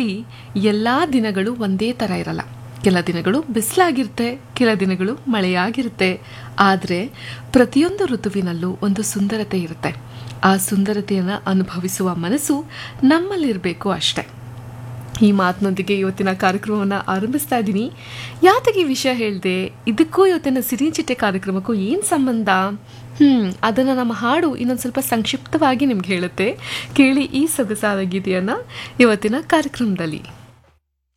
ಜೀವನದಲ್ಲಿ ಎಲ್ಲ ದಿನಗಳು ಒಂದೇ ಥರ ಇರಲ್ಲ ಕೆಲ ದಿನಗಳು ಬಿಸಿಲಾಗಿರುತ್ತೆ ಕೆಲ ದಿನಗಳು ಮಳೆಯಾಗಿರುತ್ತೆ ಆದರೆ ಪ್ರತಿಯೊಂದು ಋತುವಿನಲ್ಲೂ ಒಂದು ಸುಂದರತೆ ಇರುತ್ತೆ ಆ ಸುಂದರತೆಯನ್ನು ಅನುಭವಿಸುವ ಮನಸ್ಸು ನಮ್ಮಲ್ಲಿರಬೇಕು ಅಷ್ಟೆ ಈ ಮಾತಿನೊಂದಿಗೆ ಇವತ್ತಿನ ಕಾರ್ಯಕ್ರಮವನ್ನು ಆರಂಭಿಸ್ತಾ ಇದ್ದೀನಿ ಯಾತಕ್ಕೆ ಈ ವಿಷಯ ಹೇಳಿದೆ ಇದಕ್ಕೂ ಇವತ್ತಿನ ಸಿರಿಚಿಟ್ಟೆ ಕಾರ್ಯಕ್ರಮಕ್ಕೂ ಏನು ಸಂಬಂಧ ಹ್ಮ್ ಅದನ್ನು ನಮ್ಮ ಹಾಡು ಇನ್ನೊಂದು ಸ್ವಲ್ಪ ಸಂಕ್ಷಿಪ್ತವಾಗಿ ನಿಮ್ಗೆ ಹೇಳುತ್ತೆ ಕೇಳಿ ಈ ಸೊಗಸಾದ ಗೀತೆಯನ್ನು ಇವತ್ತಿನ ಕಾರ್ಯಕ್ರಮದಲ್ಲಿ